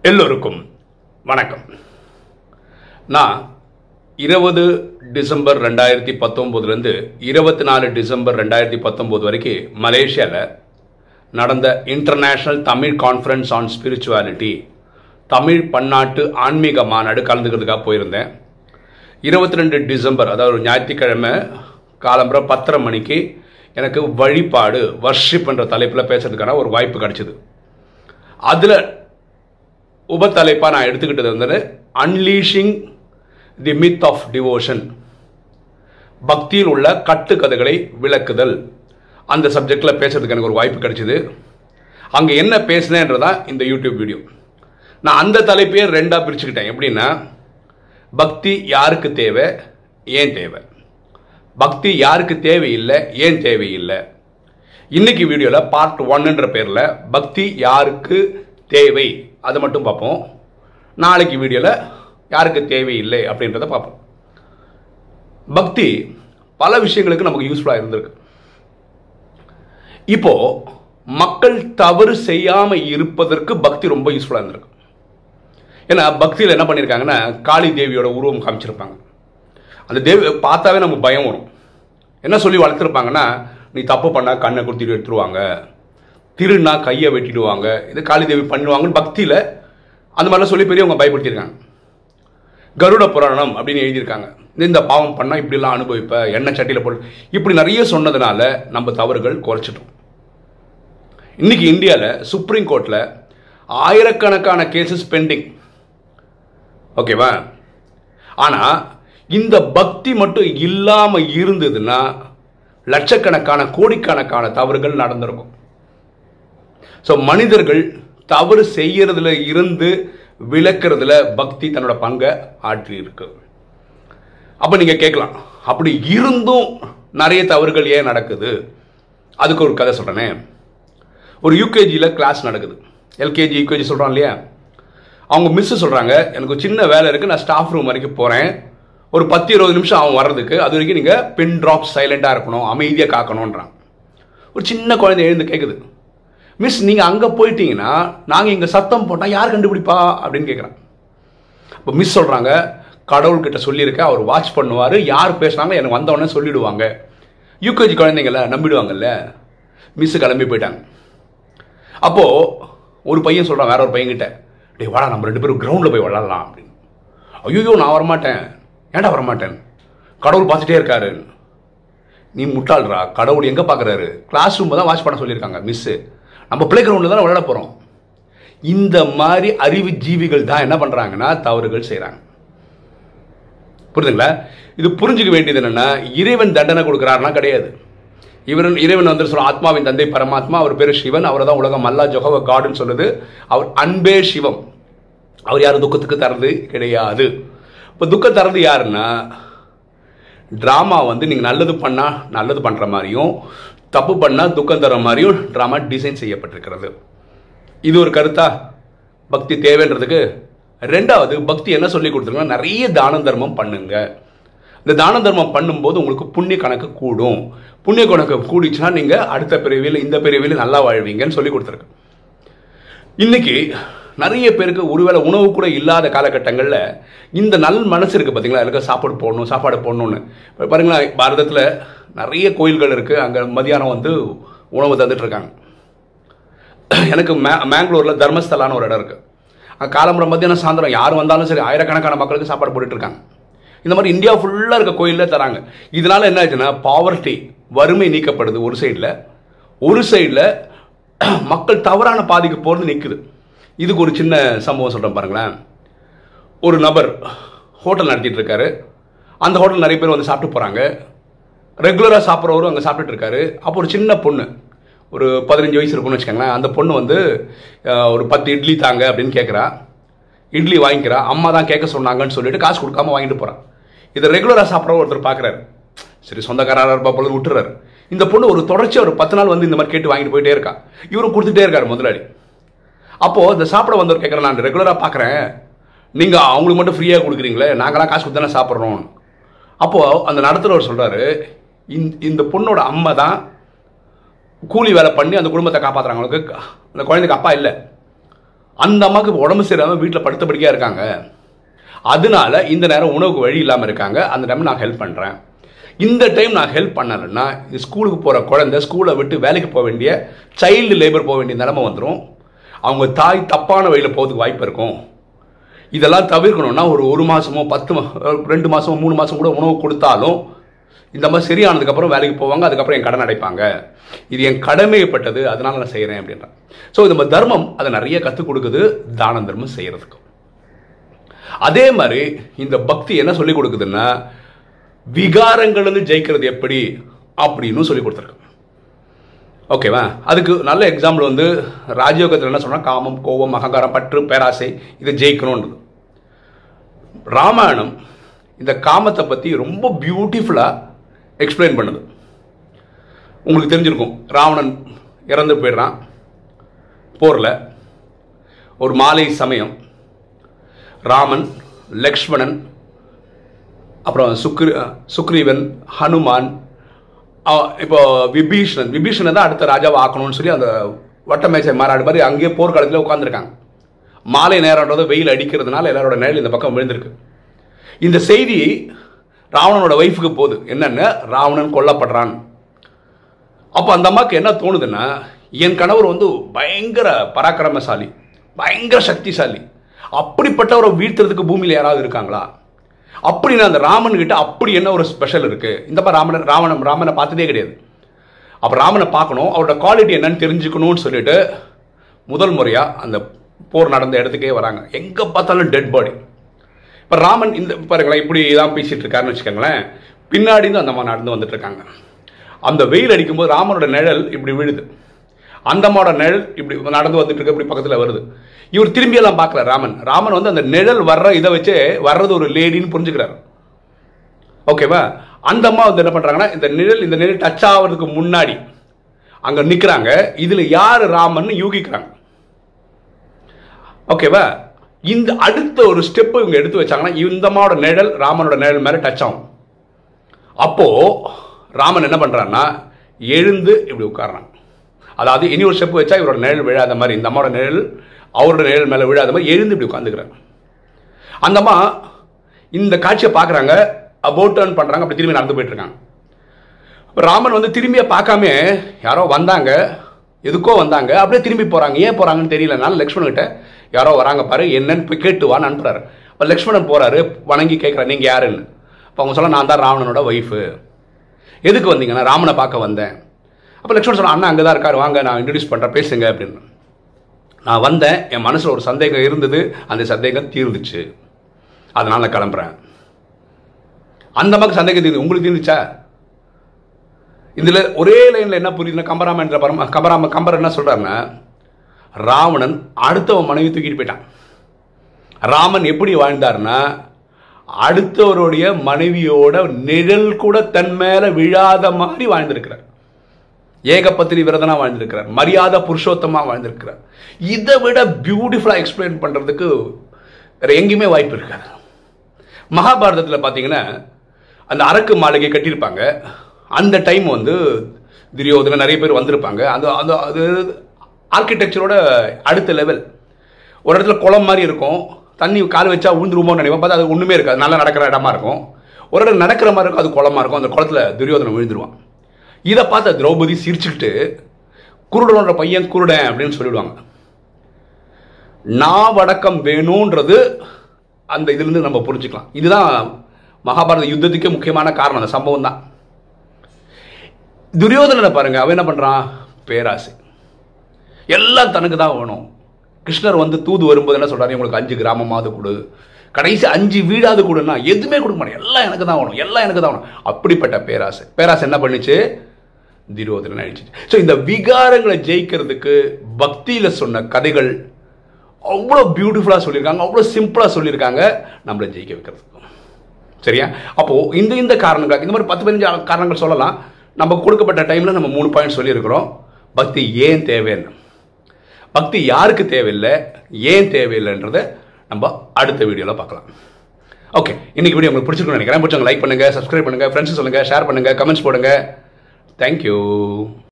எல்லோருக்கும் வணக்கம் நான் இருபது டிசம்பர் ரெண்டாயிரத்தி பத்தொம்போதுலேருந்து இருபத்தி நாலு டிசம்பர் ரெண்டாயிரத்தி பத்தொம்போது வரைக்கும் மலேசியாவில் நடந்த international Tamil conference on spirituality Tamil பன்னாட்டு ஆன்மீக மாநாடு கலந்துக்கிறதுக்காக போயிருந்தேன் இருபத்தி ரெண்டு டிசம்பர் அதாவது ஒரு ஞாயிற்றுக்கிழமை காலம்புற பத்தரை மணிக்கு எனக்கு வழிபாடு வர்ஷிப் என்ற தலைப்பில் பேசுறதுக்கான ஒரு வாய்ப்பு கிடைச்சிது அதில் உபத்தலைப்பாக நான் எடுத்துக்கிட்டது வந்து unleashing the myth of devotion பக்தியில் உள்ள கட்டுக்கதைகளை விளக்குதல் அந்த சப்ஜெக்டில் பேசுறதுக்கு எனக்கு ஒரு வாய்ப்பு கிடைச்சிது அங்கே என்ன பேசினேன்றதான் இந்த யூடியூப் வீடியோ நான் அந்த தலைப்பையே ரெண்டாக பிரிச்சுக்கிட்டேன் எப்படின்னா பக்தி யாருக்கு தேவை ஏன் தேவை பக்தி யாருக்கு தேவையில்லை ஏன் தேவையில்லை இன்னைக்கு வீடியோவில் பார்ட் ஒன்னுன்ற பேரில் பக்தி யாருக்கு தேவை அதை மட்டும் பார்ப்போம் நாளைக்கு வீடியோவில் யாருக்கு தேவையில்லை அப்படின்றத பார்ப்போம் பக்தி பல விஷயங்களுக்கு நமக்கு யூஸ்ஃபுல்லாக இருந்திருக்கு இப்போ மக்கள் தவறு செய்யாம இருப்பதற்கு பக்தி ரொம்ப யூஸ்ஃபுல்லாக இருந்திருக்கு ஏன்னா பக்தியில் என்ன பண்ணியிருக்காங்கன்னா காளி தேவியோட உருவம் காமிச்சிருப்பாங்க அந்த தேவி பார்த்தாவே நமக்கு பயம் வரும் என்ன சொல்லி வளர்த்துருப்பாங்கன்னா நீ தப்பு பண்ணா கண்ணை குத்திட்டு எடுத்துருவாங்க திருன்னா கையை வெட்டிடுவாங்க இது காளி தேவி பண்ணுவாங்கன்னு பக்தியில் அந்த மாதிரிலாம் சொல்லி பெரியவங்க பயப்படுத்தியிருக்காங்க கருட புராணம் அப்படின்னு எழுதியிருக்காங்க இந்த பாவம் பண்ணால் இப்படிலாம் அனுபவிப்ப எண்ணெய் சட்டியில் போட்டு இப்படி நிறைய சொன்னதுனால நம்ம தவறுகள் குறைச்சிட்டோம் இன்னைக்கு இந்தியாவில் சுப்ரீம் கோர்ட்டில் ஆயிரக்கணக்கான கேசஸ் பெண்டிங் ஓகேவா ஆனால் இந்த பக்தி மட்டும் இல்லாமல் இருந்ததுன்னா லட்சக்கணக்கான கோடிக்கணக்கான தவறுகள் நடந்திருக்கும் ஸோ மனிதர்கள் தவறு செய்யறதுல இருந்து விளக்குறதுல பக்தி தன்னோட பங்கை ஆற்றி இருக்கு அப்போ நீங்கள் கேட்கலாம் அப்படி இருந்தும் நிறைய தவறுகள் ஏன் நடக்குது அதுக்கு ஒரு கதை சொல்கிறேனே ஒரு யூகேஜியில் கிளாஸ் நடக்குது எல்கேஜி யூகேஜி சொல்கிறோம் இல்லையா அவங்க மிஸ்ஸு சொல்கிறாங்க எனக்கு ஒரு சின்ன வேலை இருக்குது நான் ஸ்டாஃப் ரூம் வரைக்கும் போகிறேன் ஒரு பத்து இருபது நிமிஷம் அவன் வர்றதுக்கு அது வரைக்கும் நீங்கள் பின் ட்ராப் சைலண்டாக இருக்கணும் அமைதியாக காக்கணுன்றான் ஒரு சின்ன குழந்தை எழுந்து கேட்குது மிஸ் நீங்கள் அங்கே போயிட்டீங்கன்னா நாங்கள் இங்கே சத்தம் போட்டால் யார் கண்டுபிடிப்பா அப்படின்னு கேட்குறான் இப்போ மிஸ் சொல்கிறாங்க கடவுள்கிட்ட சொல்லியிருக்கேன் அவர் வாட்ச் பண்ணுவார் யார் பேசுனாங்க எனக்கு வந்தவொடனே சொல்லிடுவாங்க யூகேஜி குழந்தைங்கள நம்பிடுவாங்கல்ல மிஸ்ஸு கிளம்பி போயிட்டாங்க அப்போது ஒரு பையன் சொல்கிறான் வேற ஒரு பையன்கிட்ட டேய் வாடா நம்ம ரெண்டு பேரும் கிரவுண்டில் போய் விளாட்லாம் அப்படின்னு ஐயோ நான் வரமாட்டேன் ஏன்டா வரமாட்டேன் கடவுள் பார்த்துட்டே இருக்காரு நீ முட்டாள்ரா கடவுள் எங்கே பார்க்குறாரு கிளாஸ் ரூம் தான் வாட்ச் பண்ண சொல்லியிருக்காங்க மிஸ்ஸு நம்ம பிளே கிரவுண்டில் தான் விளையாட போகிறோம் இந்த மாதிரி அறிவு ஜீவிகள் தான் என்ன பண்ணுறாங்கன்னா தவறுகள் செய்கிறாங்க புரியுதுங்களா இது புரிஞ்சுக்க வேண்டியது என்னென்னா இறைவன் தண்டனை கொடுக்குறாருனா கிடையாது இவன் இறைவன் வந்து சொல்ல ஆத்மாவின் தந்தை பரமாத்மா அவர் பேர் சிவன் அவர் தான் உலகம் அல்லா ஜொகவ காடுன்னு சொல்லுது அவர் அன்பே சிவம் அவர் யாரும் துக்கத்துக்கு தரது கிடையாது இப்போ துக்கம் தரது யாருன்னா ட்ராமா வந்து நீங்கள் நல்லது பண்ணால் நல்லது பண்ணுற மாதிரியும் தப்பு பண்ணால் துக்கம் தர மாதிரியும் ட்ராமா டிசைன் செய்யப்பட்டிருக்கிறது இது ஒரு கருத்தா பக்தி தேவைன்றதுக்கு ரெண்டாவது பக்தி என்ன சொல்லி கொடுத்துருங்கன்னா நிறைய தான தர்மம் பண்ணுங்க இந்த தான தர்மம் பண்ணும்போது உங்களுக்கு புண்ணிய கணக்கு கூடும் புண்ணிய கணக்கு கூடிச்சுன்னா நீங்கள் அடுத்த பிறவியில் இந்த பிறவியில் நல்லா வாழ்வீங்கன்னு சொல்லி கொடுத்துருக்கு இன்னைக்கு நிறைய பேருக்கு ஒருவேளை உணவு கூட இல்லாத காலகட்டங்களில் இந்த நல் மனசு இருக்குது பார்த்தீங்களா எனக்கு சாப்பாடு போடணும் சாப்பாடு போடணும்னு இப்போ பாருங்களேன் பாரதத்தில் நிறைய கோயில்கள் இருக்குது அங்கே மதியானம் வந்து உணவு தந்துட்டு இருக்காங்க எனக்கு மே மேங்களூரில் தர்மஸ்தலான்னு ஒரு இடம் இருக்குது அங்கே காலம்புறம் மத்தியானம் சாயந்தரம் யார் வந்தாலும் சரி ஆயிரக்கணக்கான மக்களுக்கு சாப்பாடு போட்டுட்டு இருக்காங்க இந்த மாதிரி இந்தியா ஃபுல்லாக இருக்க கோயிலில் தராங்க இதனால என்ன ஆச்சுன்னா பாவர்ட்டி வறுமை நீக்கப்படுது ஒரு சைடில் ஒரு சைடில் மக்கள் தவறான பாதைக்கு போகிறது நிற்குது இதுக்கு ஒரு சின்ன சம்பவம் சொல்கிறேன் பாருங்களேன் ஒரு நபர் ஹோட்டல் நடத்திட்டு இருக்காரு அந்த ஹோட்டல் நிறைய பேர் வந்து சாப்பிட்டு போகிறாங்க ரெகுலராக சாப்பிட்றவரும் அங்கே சாப்பிட்டுட்டு இருக்காரு அப்போ ஒரு சின்ன பொண்ணு ஒரு பதினஞ்சு வயசு இருக்குன்னு வச்சுக்கோங்களேன் அந்த பொண்ணு வந்து ஒரு பத்து இட்லி தாங்க அப்படின்னு கேட்குறா இட்லி வாங்கிக்கிறா அம்மா தான் கேட்க சொன்னாங்கன்னு சொல்லிட்டு காசு கொடுக்காம வாங்கிட்டு போகிறான் இதை ரெகுலராக சாப்பிட்ற ஒருத்தர் பார்க்குறாரு சரி சொந்தக்காரராக இருப்பா பொழுது விட்டுறாரு இந்த பொண்ணு ஒரு தொடர்ச்சியாக ஒரு பத்து நாள் வந்து இந்த மாதிரி கேட்டு வாங்கிட்டு போயிட்டே இருக்கா இவரும் கொடுத்துட்டே இருக்காரு முதலாளி அப்போது இந்த சாப்பிட வந்தவர் கேட்குறேன் நான் ரெகுலராக பார்க்குறேன் நீங்கள் அவங்களுக்கு மட்டும் ஃப்ரீயாக கொடுக்குறீங்களே நாங்களாம் காசு கொடுத்து தானே சாப்பிட்றோம் அப்போது அந்த நடத்துகிறவர் சொல்கிறாரு இந்த பொண்ணோட அம்மா தான் கூலி வேலை பண்ணி அந்த குடும்பத்தை காப்பாற்றுறாங்க அவங்களுக்கு அந்த குழந்தைக்கு அப்பா இல்லை அந்த அம்மாவுக்கு உடம்பு சரியாமல் வீட்டில் படுத்தபடியாக இருக்காங்க அதனால இந்த நேரம் உணவுக்கு வழி இல்லாமல் இருக்காங்க அந்த டைம் நான் ஹெல்ப் பண்ணுறேன் இந்த டைம் நான் ஹெல்ப் பண்ணலைன்னா இது ஸ்கூலுக்கு போகிற குழந்தை ஸ்கூலை விட்டு வேலைக்கு போக வேண்டிய சைல்டு லேபர் போக வேண்டிய நிலைமை வந்துடும் அவங்க தாய் தப்பான வழியில் போகிறதுக்கு வாய்ப்பு இருக்கும் இதெல்லாம் தவிர்க்கணும்னா ஒரு ஒரு மாதமோ பத்து மா ரெண்டு மாதமோ மூணு மாதம் கூட உணவு கொடுத்தாலும் இந்த மாதிரி சரியானதுக்கப்புறம் வேலைக்கு போவாங்க அதுக்கப்புறம் என் கடன் அடைப்பாங்க இது என் கடமைப்பட்டது அதனால நான் செய்கிறேன் அப்படின்றேன் ஸோ இந்த மாதிரி தர்மம் அதை நிறைய கற்றுக் கொடுக்குது தான தர்மம் செய்கிறதுக்கு அதே மாதிரி இந்த பக்தி என்ன சொல்லி கொடுக்குதுன்னா விகாரங்களிலிருந்து ஜெயிக்கிறது எப்படி அப்படின்னு சொல்லி கொடுத்துருக்கு ஓகேவா அதுக்கு நல்ல எக்ஸாம்பிள் வந்து ராஜயோகத்தில் என்ன சொன்னால் காமம் கோபம் அகங்காரம் பற்று பேராசை இதை ஜெயிக்கணுன்றது ராமாயணம் இந்த காமத்தை பற்றி ரொம்ப பியூட்டிஃபுல்லாக எக்ஸ்பிளைன் பண்ணுது உங்களுக்கு தெரிஞ்சிருக்கும் ராவணன் இறந்து போயிடுறான் போரில் ஒரு மாலை சமயம் ராமன் லக்ஷ்மணன் அப்புறம் சுக்ரி சுக்ரீவன் ஹனுமான் அஹ் இப்போ விபீஷணன் விபீஷணன் தான் அடுத்த ராஜாவை ஆக்கணும்னு சொல்லி அந்த வட்டமேசை மாறாடு மாதிரி அங்கேயே போர்க்காலத்தில் உட்காந்துருக்காங்க மாலை நேரம்ன்றது வெயில் அடிக்கிறதுனால எல்லாரோட நிழல் இந்த பக்கம் விழுந்திருக்கு இந்த செய்தி ராவணனோட ஒய்ஃபுக்கு போகுது என்னென்ன ராவணன் கொல்லப்படுறான் அப்போ அந்த அம்மாவுக்கு என்ன தோணுதுன்னா என் கணவர் வந்து பயங்கர பராக்கிரமசாலி பயங்கர சக்திசாலி அப்படிப்பட்டவரை வீழ்த்துறதுக்கு பூமியில் யாராவது இருக்காங்களா அப்படின்னு அந்த ராமன் கிட்ட அப்படி என்ன ஒரு ஸ்பெஷல் இருக்கு இந்த மாதிரி ராமன் ராவணன் ராமனை பார்த்ததே கிடையாது அப்போ ராமனை பார்க்கணும் அவரோட குவாலிட்டி என்னன்னு தெரிஞ்சுக்கணும்னு சொல்லிட்டு முதல் முறையாக அந்த போர் நடந்த இடத்துக்கே வராங்க எங்கே பார்த்தாலும் டெட் பாடி இப்போ ராமன் இந்த பாருங்களேன் இப்படி தான் பேசிட்டு இருக்காருன்னு வச்சுக்கோங்களேன் பின்னாடி இருந்து அந்த அம்மா நடந்து வந்துட்டு இருக்காங்க அந்த வெயில் அடிக்கும்போது ராமனோட நிழல் இப்படி விழுது அந்த அம்மாவோட நிழல் இப்படி நடந்து வந்துட்டு இருக்க இப்படி பக்கத்தில் வருது இவர் திரும்பி எல்லாம் பார்க்கல ராமன் ராமன் வந்து அந்த நிழல் வர்ற இதை வச்சு வர்றது ஒரு லேடின்னு புரிஞ்சுக்கிறாரு ஓகேவா அந்த அம்மா வந்து என்ன பண்றாங்கன்னா இந்த நிழல் இந்த நிழல் டச் ஆகிறதுக்கு முன்னாடி அங்க நிக்கிறாங்க இதுல யாரு ராமன் யூகிக்கிறாங்க ஓகேவா இந்த அடுத்த ஒரு ஸ்டெப் இவங்க எடுத்து வச்சாங்கன்னா இந்த அம்மாவோட நிழல் ராமனோட நிழல் மேல டச் ஆகும் அப்போ ராமன் என்ன பண்றான்னா எழுந்து இப்படி உட்கார்றான் அதாவது இனி ஒரு ஸ்டெப் வச்சா இவரோட நிழல் விழாத மாதிரி இந்த அம்மாவோட நிழல் அவரோட நிழல் மேலே விழாத மாதிரி எழுந்து இப்படி உட்காந்துக்கிறாங்க அந்த அம்மா இந்த காட்சியை பார்க்குறாங்க அபோட் டர்ன் பண்ணுறாங்க அப்படி திரும்பி நடந்து போயிட்டு இருக்காங்க ராமன் வந்து திரும்பியே பார்க்காம யாரோ வந்தாங்க எதுக்கோ வந்தாங்க அப்படியே திரும்பி போகிறாங்க ஏன் போகிறாங்கன்னு தெரியலனால லக்ஷ்மணன் கிட்ட யாரோ வராங்க பாரு என்னன்னு போய் கேட்டு வான்னு அனுப்புறாரு அப்போ லக்ஷ்மணன் போறாரு வணங்கி கேட்குறாரு நீங்கள் யாருன்னு அப்போ அவங்க சொல்ல நான் தான் ராவணனோட ஒய்ஃபு எதுக்கு வந்தீங்கன்னா ராமனை பார்க்க வந்தேன் அப்போ லக்ஷ்மணன் சொன்னா அண்ணா அங்கே தான் இருக்காரு வாங்க நான் இன்ட்ரடியூஸ் பண்ணுறேன் பேசுங்க அப்படின்னு நான் வந்தேன் என் மனசில் ஒரு சந்தேகம் இருந்தது அந்த சந்தேகம் தீர்ந்துச்சு அதனால நான் கிளம்புறேன் அந்த மாதிரி சந்தேகம் தீர்ந்து உங்களுக்கு தீர்ந்துச்சா இதில் ஒரே லைனில் என்ன புரியுதுன்னா கம்பராமன் என்ற பரம கம்பராம கம்பர் என்ன சொல்கிறாருன்னா ராவணன் அடுத்தவன் மனைவி தூக்கிட்டு போயிட்டான் ராமன் எப்படி வாழ்ந்தார்னா அடுத்தவருடைய மனைவியோட நிழல் கூட தன் மேல விழாத மாதிரி வாழ்ந்திருக்கிறார் ஏகபத்திரி விரதனா வாழ்ந்திருக்கிறார் மரியாதை புருஷோத்தமா வாழ்ந்திருக்கிறார் இதை விட பியூட்டிஃபுல்லா எக்ஸ்பிளைன் பண்றதுக்கு வேற எங்கேயுமே வாய்ப்பு இருக்காது மகாபாரதத்தில் பார்த்தீங்கன்னா அந்த அரக்கு மாளிகை கட்டியிருப்பாங்க அந்த டைம் வந்து துரியோதன நிறைய பேர் வந்திருப்பாங்க அந்த அந்த அது ஆர்கிடெக்சரோட அடுத்த லெவல் ஒரு இடத்துல குளம் மாதிரி இருக்கும் தண்ணி கால் வச்சா விழுந்துருமோன்னு நினைப்போம் பார்த்தா அது ஒன்றுமே இருக்காது நல்லா நடக்கிற இடமா இருக்கும் ஒரு இடம் நடக்கிற மாதிரி இருக்கும் அது குளமா இருக்கும் அந்த குளத்துல துரியோதனம் விழுந்துருவான் இதை பார்த்த திரௌபதி சிரிச்சுக்கிட்டு குருடனோட பையன் குருடன் அப்படின்னு சொல்லிடுவாங்க நாவடக்கம் வேணுன்றது அந்த இதுலேருந்து நம்ம புரிஞ்சுக்கலாம் இதுதான் மகாபாரத யுத்தத்துக்கே முக்கியமான காரணம் அந்த சம்பவம் தான் துரியோதனனை பாருங்க அவன் என்ன பண்றான் பேராசை எல்லாம் தனக்கு தான் வேணும் கிருஷ்ணர் வந்து தூது வரும்போது என்ன சொல்றாரு உங்களுக்கு அஞ்சு கிராமமாவது கொடு கடைசி அஞ்சு வீடாவது கொடுன்னா எதுவுமே கொடுக்க மாட்டேன் எல்லாம் எனக்கு தான் வேணும் எல்லாம் எனக்கு தான் வேணும் அப்படிப்பட்ட பேராசை பேராசை என்ன பண்ணுச்சு துரியோதனன் அழிச்சிச்சு ஸோ இந்த விகாரங்களை ஜெயிக்கிறதுக்கு பக்தியில் சொன்ன கதைகள் அவ்வளோ பியூட்டிஃபுல்லாக சொல்லியிருக்காங்க அவ்வளோ சிம்பிளாக சொல்லியிருக்காங்க நம்மளை ஜெயிக்க வைக்கிறதுக்கு சரியா அப்போ இந்த இந்த காரணங்கள் இந்த மாதிரி பத்து பதினஞ்சு காரணங்கள் சொல்லலாம் நம்ம கொடுக்கப்பட்ட டைம்ல நம்ம மூணு பாயிண்ட் சொல்லியிருக்கிறோம் பக்தி ஏன் தேவைன்னு பக்தி யாருக்கு தேவையில்லை ஏன் தேவையில்லைன்றதை நம்ம அடுத்த வீடியோவில் பார்க்கலாம் ஓகே இன்னைக்கு வீடியோ உங்களுக்கு பிடிச்சிருக்குன்னு நினைக்கிறேன் பிடிச்சவங்க லைக் பண்ணுங்க சப்ஸ்கிரைப் பண்ணுங்க ஃப்ரெண்ட்ஸ் சொல்லுங்க ஷேர் பண்ணுங்க கமெண்ட்ஸ் போடுங்க தேங்க்யூ